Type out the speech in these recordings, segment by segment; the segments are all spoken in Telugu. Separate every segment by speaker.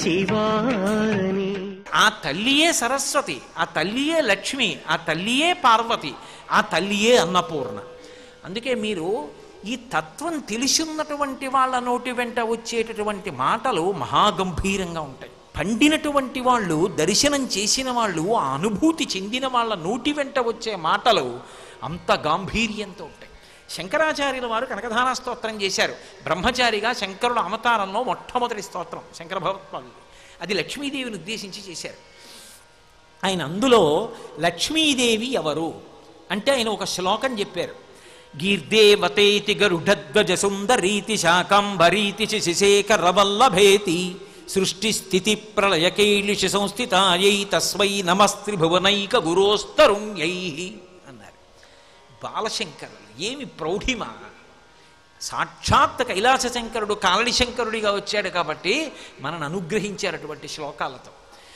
Speaker 1: శివాని
Speaker 2: ఆ తల్లియే సరస్వతి ఆ తల్లియే లక్ష్మి ఆ తల్లియే పార్వతి ఆ తల్లియే అన్నపూర్ణ అందుకే మీరు ఈ తత్వం తెలిసిన్నటువంటి వాళ్ళ నోటి వెంట వచ్చేటటువంటి మాటలు మహాగంభీరంగా ఉంటాయి పండినటువంటి వాళ్ళు దర్శనం చేసిన వాళ్ళు ఆ అనుభూతి చెందిన వాళ్ళ నోటి వెంట వచ్చే మాటలు అంత గాంభీర్యంతో ఉంటాయి శంకరాచార్యుల వారు కనకధారా స్తోత్రం చేశారు బ్రహ్మచారిగా శంకరుల అవతారంలో మొట్టమొదటి స్తోత్రం శంకర భగవత్పాదులు అది లక్ష్మీదేవిని ఉద్దేశించి చేశారు ఆయన అందులో లక్ష్మీదేవి ఎవరు అంటే ఆయన ఒక శ్లోకం చెప్పారు గీర్దేవతేతి గరుడధ్వజ సుందరీతి శాకంబరీతి శశిశేఖరవల్లభేతి సృష్టి స్థితి ప్రళయకైలిష సంస్థితాయై తస్మై నమస్త్రిభువనైక గురోస్తరుణ్యై అన్నారు బాలశంకరులు ఏమి ప్రౌఢిమ సాక్షాత్ కైలాస శంకరుడు కాలడి శంకరుడిగా వచ్చాడు కాబట్టి మనను అనుగ్రహించారటువంటి శ్లోకాలతో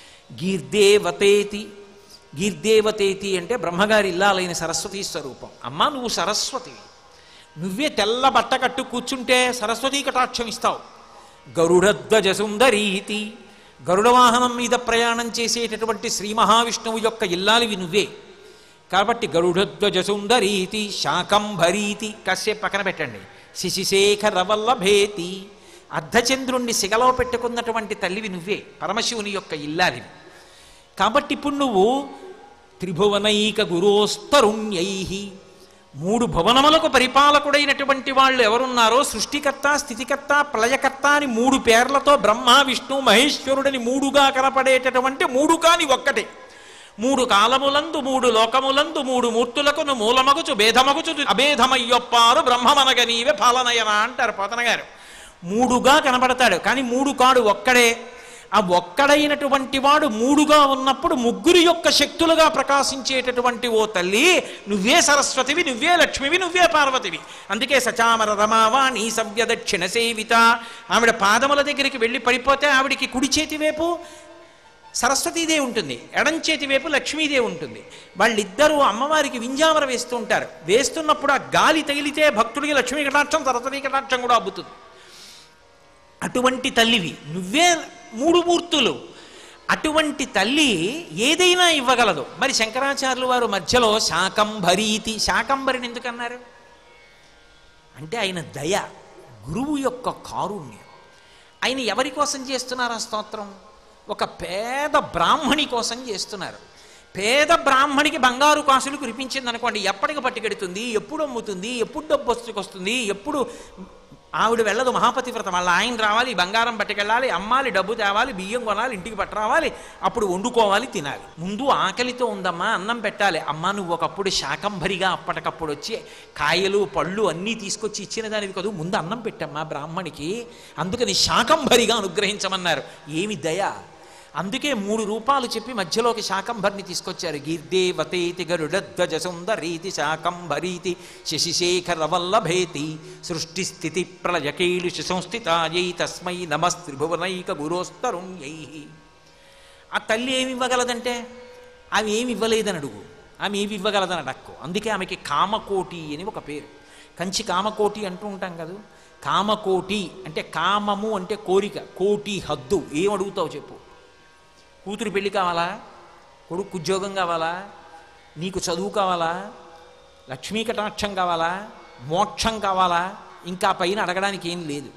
Speaker 2: గీర్దేవతేతి గీర్దేవతేతి అంటే బ్రహ్మగారి ఇల్లాలైన సరస్వతీ స్వరూపం అమ్మ నువ్వు సరస్వతివి నువ్వే తెల్ల బట్ట కట్టు కూర్చుంటే సరస్వతీ కటాక్షం ఇస్తావు గరుడధ్వజ సుందరీతి గరుడ వాహనం మీద ప్రయాణం చేసేటటువంటి శ్రీ మహావిష్ణువు యొక్క ఇల్లాలివి నువ్వే కాబట్టి గరుడధ్వజ సుందరీతి శాకంభరీతి కాసేపు పక్కన పెట్టండి శిశిశేఖర వల్లభేతి అర్ధచంద్రుణ్ణి సిగలో పెట్టుకున్నటువంటి తల్లివి నువ్వే పరమశివుని యొక్క ఇల్లాలివి కాబట్టి ఇప్పుడు నువ్వు త్రిభువనైక గురోస్తరుణ్యై మూడు భువనములకు పరిపాలకుడైనటువంటి వాళ్ళు ఎవరున్నారో సృష్టికర్త స్థితికర్త ప్రళయకర్త అని మూడు పేర్లతో బ్రహ్మ విష్ణు మహేశ్వరుడని మూడుగా కనపడేటటువంటి మూడు కాని ఒక్కటే మూడు కాలములందు మూడు లోకములందు మూడు మూర్తులకును మూలమగుచు భేదమగుచు అభేదమయ్యొప్పారు బ్రహ్మమనగ నీవే పాలనయన అంటారు పోతన గారు మూడుగా కనబడతాడు కానీ మూడు కాడు ఒక్కడే ఆ ఒక్కడైనటువంటి వాడు మూడుగా ఉన్నప్పుడు ముగ్గురు యొక్క శక్తులుగా ప్రకాశించేటటువంటి ఓ తల్లి నువ్వే సరస్వతివి నువ్వే లక్ష్మివి నువ్వే పార్వతివి అందుకే సచామర రమావాణి సవ్య దక్షిణ సేవిత ఆవిడ పాదముల దగ్గరికి వెళ్ళి పడిపోతే ఆవిడికి కుడి చేతి వైపు సరస్వతీదేవి ఉంటుంది ఎడం చేతి వైపు లక్ష్మీదేవి ఉంటుంది వాళ్ళిద్దరూ అమ్మవారికి వింజామర వేస్తూ ఉంటారు వేస్తున్నప్పుడు ఆ గాలి తగిలితే భక్తుడికి లక్ష్మీ కటాక్షం సరస్వతీ కటాక్షం కూడా అబ్బుతుంది అటువంటి తల్లివి నువ్వే మూడు మూర్తులు అటువంటి తల్లి ఏదైనా ఇవ్వగలదు మరి శంకరాచార్యులు వారు మధ్యలో శాకంభరీతి శాకంభరిని ఎందుకన్నారు అంటే ఆయన దయ గురువు యొక్క కారుణ్యం ఆయన ఎవరి కోసం చేస్తున్నారు ఆ స్తోత్రం ఒక పేద బ్రాహ్మణి కోసం చేస్తున్నారు పేద బ్రాహ్మణికి బంగారు కాసులు కురిపించింది అనుకోండి ఎప్పటికి పట్టుకెడుతుంది ఎప్పుడు అమ్ముతుంది ఎప్పుడు డబ్బు వస్తుంది ఎప్పుడు ఆవిడ వెళ్ళదు మహాపతివ్రత వాళ్ళ ఆయన రావాలి బంగారం పట్టుకెళ్ళాలి అమ్మాలి డబ్బు తేవాలి బియ్యం కొనాలి ఇంటికి పట్టరావాలి అప్పుడు వండుకోవాలి తినాలి ముందు ఆకలితో ఉందమ్మా అన్నం పెట్టాలి అమ్మ నువ్వు ఒకప్పుడు శాకంభరిగా అప్పటికప్పుడు వచ్చి కాయలు పళ్ళు అన్నీ తీసుకొచ్చి ఇచ్చిన దానివి కదూ ముందు అన్నం పెట్టమ్మా బ్రాహ్మణికి అందుకని శాకంభరిగా అనుగ్రహించమన్నారు ఏమి దయ అందుకే మూడు రూపాలు చెప్పి మధ్యలోకి శాకంభరిని తీసుకొచ్చారు గీర్దేవతేతి గరుడధ్వజ సుందరీతి శాకంభరీతి శశిశేఖర వల్లభేతి సృష్టి స్థితి ప్రళయకైలుష సంస్థితాయై తస్మై నమస్త్రిభువనైక గురోస్తరుణ్యై ఆ తల్లి ఏమి ఇవ్వగలదంటే ఆమె ఏమి ఇవ్వలేదని అడుగు ఆమె ఏమి ఇవ్వగలదని అడక్కు అందుకే ఆమెకి కామకోటి అని ఒక పేరు కంచి కామకోటి అంటూ ఉంటాం కదా కామకోటి అంటే కామము అంటే కోరిక కోటి హద్దు ఏం అడుగుతావు చెప్పు కూతురు పెళ్లి కావాలా కొడుకు ఉద్యోగం కావాలా నీకు చదువు కావాలా లక్ష్మీ కటాక్షం కావాలా మోక్షం కావాలా ఇంకా పైన అడగడానికి ఏం లేదు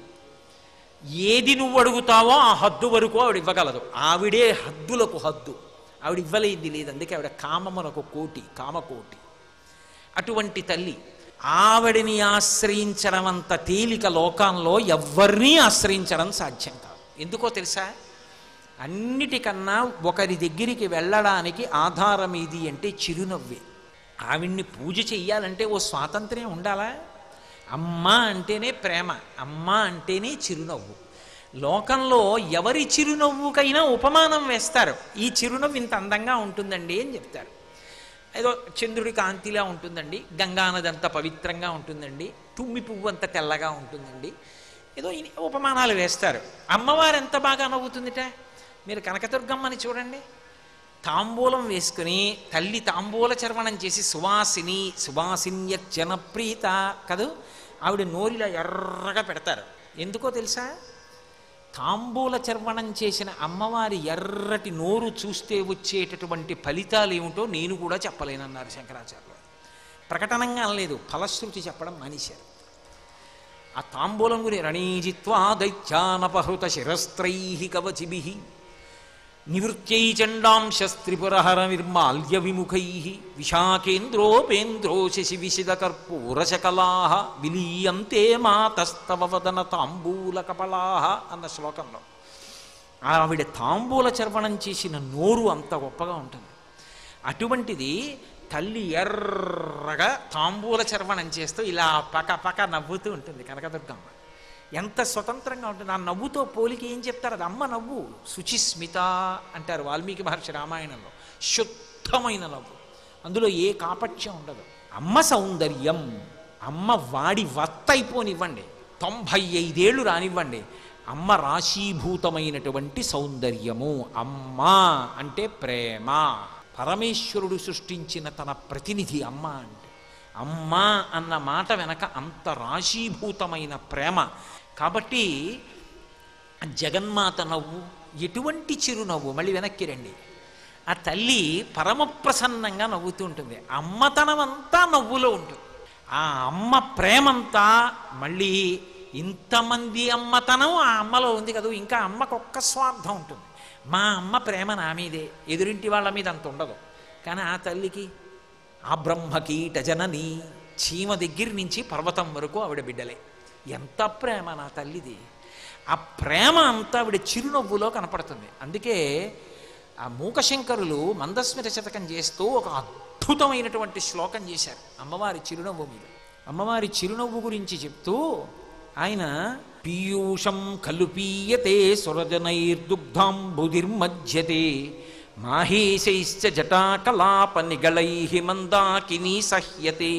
Speaker 2: ఏది నువ్వు అడుగుతావో ఆ హద్దు వరకు ఆవిడ ఇవ్వగలదు ఆవిడే హద్దులకు హద్దు ఆవిడ ఇవ్వలేది లేదు అందుకే ఆవిడ కామమునకు కోటి కామకోటి అటువంటి తల్లి ఆవిడని ఆశ్రయించడం అంత తేలిక లోకంలో ఎవరినీ ఆశ్రయించడం సాధ్యం కాదు ఎందుకో తెలుసా అన్నిటికన్నా ఒకరి దగ్గరికి వెళ్ళడానికి ఆధారం ఇది అంటే చిరునవ్వే ఆవిడ్ని పూజ చెయ్యాలంటే ఓ స్వాతంత్ర్యం ఉండాలా అమ్మ అంటేనే ప్రేమ అమ్మ అంటేనే చిరునవ్వు లోకంలో ఎవరి చిరునవ్వుకైనా ఉపమానం వేస్తారు ఈ చిరునవ్వు ఇంత అందంగా ఉంటుందండి అని చెప్తారు ఏదో చంద్రుడి కాంతిలా ఉంటుందండి గంగానది అంత పవిత్రంగా ఉంటుందండి తుమ్మి పువ్వు అంత తెల్లగా ఉంటుందండి ఏదో ఇన్ని ఉపమానాలు వేస్తారు అమ్మవారు ఎంత బాగా నవ్వుతుందిట మీరు కనకదుర్గమ్మని చూడండి తాంబూలం వేసుకుని తల్లి తాంబూల చర్వణం చేసి సువాసిని సువాసిన్య జనప్రీత కదూ ఆవిడ నోరిలా ఎర్రగా పెడతారు ఎందుకో తెలుసా తాంబూల చర్వణం చేసిన అమ్మవారి ఎర్రటి నోరు చూస్తే వచ్చేటటువంటి ఫలితాలు ఏమిటో నేను కూడా చెప్పలేనన్నారు శంకరాచార్యులు ప్రకటనంగా అనలేదు ఫలశ్రుతి చెప్పడం మానేశారు ఆ తాంబూలం గురి రణీజిత్వా దైత్యానపహృత శిరస్త్రై కవచిభి నివృత్యై చండాంశస్త్రిపురహర నిర్మాల్య విముఖై విశాఖేంద్రోపేంద్రో శశి విశిద కర్పూరశకలా విలీయంతే మాతస్తవ వదన తాంబూల కపలా అన్న శ్లోకంలో ఆవిడ తాంబూల చర్వణం చేసిన నోరు అంత గొప్పగా ఉంటుంది అటువంటిది తల్లి ఎర్రగా తాంబూల చర్వణం చేస్తూ ఇలా పక పక నవ్వుతూ ఉంటుంది కనకదుర్గమ్మ ఎంత స్వతంత్రంగా ఉంటుంది ఆ నవ్వుతో పోలికి ఏం చెప్తారు అది అమ్మ నవ్వు శుచిస్మిత అంటారు వాల్మీకి మహర్షి రామాయణంలో శుద్ధమైన నవ్వు అందులో ఏ కాపట్యం ఉండదు అమ్మ సౌందర్యం అమ్మ వాడి వత్తైపోనివ్వండి తొంభై ఐదేళ్లు రానివ్వండి అమ్మ రాశీభూతమైనటువంటి సౌందర్యము అమ్మ అంటే ప్రేమ పరమేశ్వరుడు సృష్టించిన తన ప్రతినిధి అమ్మ అంటే అమ్మ అన్న మాట వెనక అంత రాశీభూతమైన ప్రేమ కాబట్టి జగన్మాత నవ్వు ఎటువంటి చిరునవ్వు మళ్ళీ వెనక్కి రండి ఆ తల్లి పరమ ప్రసన్నంగా నవ్వుతూ ఉంటుంది అమ్మతనమంతా నవ్వులో ఉంటుంది ఆ అమ్మ ప్రేమంతా మళ్ళీ ఇంతమంది అమ్మతనం ఆ అమ్మలో ఉంది కదా ఇంకా అమ్మకు ఒక్క స్వార్థం ఉంటుంది మా అమ్మ ప్రేమ నా మీదే ఎదురింటి వాళ్ళ మీద అంత ఉండదు కానీ ఆ తల్లికి ఆ బ్రహ్మకీట జనని చీమ దగ్గర నుంచి పర్వతం వరకు ఆవిడ బిడ్డలే ఎంత ప్రేమ నా తల్లిది ఆ ప్రేమ అంతా ఆవిడ చిరునవ్వులో కనపడుతుంది అందుకే ఆ మూకశంకరులు మందస్మిత శతకం చేస్తూ ఒక అద్భుతమైనటువంటి శ్లోకం చేశారు అమ్మవారి చిరునవ్వు మీద అమ్మవారి చిరునవ్వు గురించి చెప్తూ ఆయన పీయూషం ఖలు పీయతే సురజనైర్దుగ్ధాంబుధిర్మధ్యతే మాహేశైశ్చ జటాకలాప నిగళై మందాకినీ సహ్యతే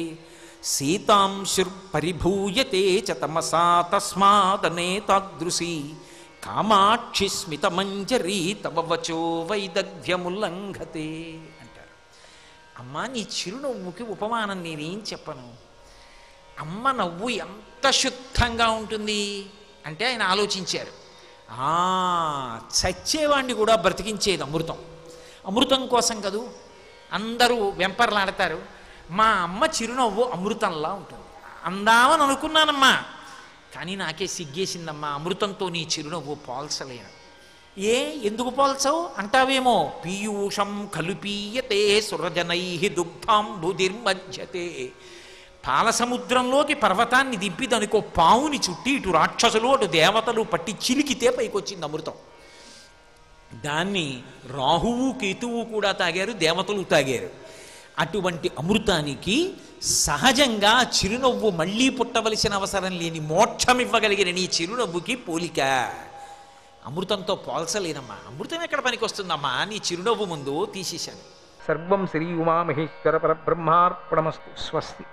Speaker 2: సీతాంశుర్పరిభూయతే చ తమసా తస్మాదనే తాదృశీ కామాక్షి స్మితమంజరీ తవ వచో వైదగ్ధ్యముల్లంఘతే అంటారు అమ్మా నీ చిరునవ్వుకి ఉపమానం నేనేం చెప్పను అమ్మ నవ్వు ఎంత శుద్ధంగా ఉంటుంది అంటే ఆయన ఆలోచించారు ఆ చచ్చేవాడిని కూడా బ్రతికించేది అమృతం అమృతం కోసం కదూ అందరూ వెంపర్లాడతారు మా అమ్మ చిరునవ్వు అమృతంలా ఉంటుంది అందామని అనుకున్నానమ్మా కానీ నాకే సిగ్గేసిందమ్మా అమృతంతో నీ చిరునవ్వు పోల్చలేను ఏ ఎందుకు పోల్చవు అంటావేమో పీయూషం కలుపీయతే సురజనై దుగ్ధాంబుధిర్మధ్యతే పాల సముద్రంలోకి పర్వతాన్ని దింపి దానికో పావుని చుట్టి ఇటు రాక్షసులు అటు దేవతలు పట్టి చిలికితే పైకొచ్చింది అమృతం దాన్ని రాహువు కేతువు కూడా తాగారు దేవతలు తాగారు అటువంటి అమృతానికి సహజంగా చిరునవ్వు మళ్ళీ పుట్టవలసిన అవసరం లేని మోక్షం ఇవ్వగలిగిన నీ చిరునవ్వుకి పోలిక అమృతంతో పోల్చలేనమ్మా అమృతం ఎక్కడ పనికి వస్తుందమ్మా నీ చిరునవ్వు ముందు తీసేశాను
Speaker 1: సర్వం శ్రీ ఉమామహేశ్వర పరబ్రహ్మార్పణమస్తు స్వస్తి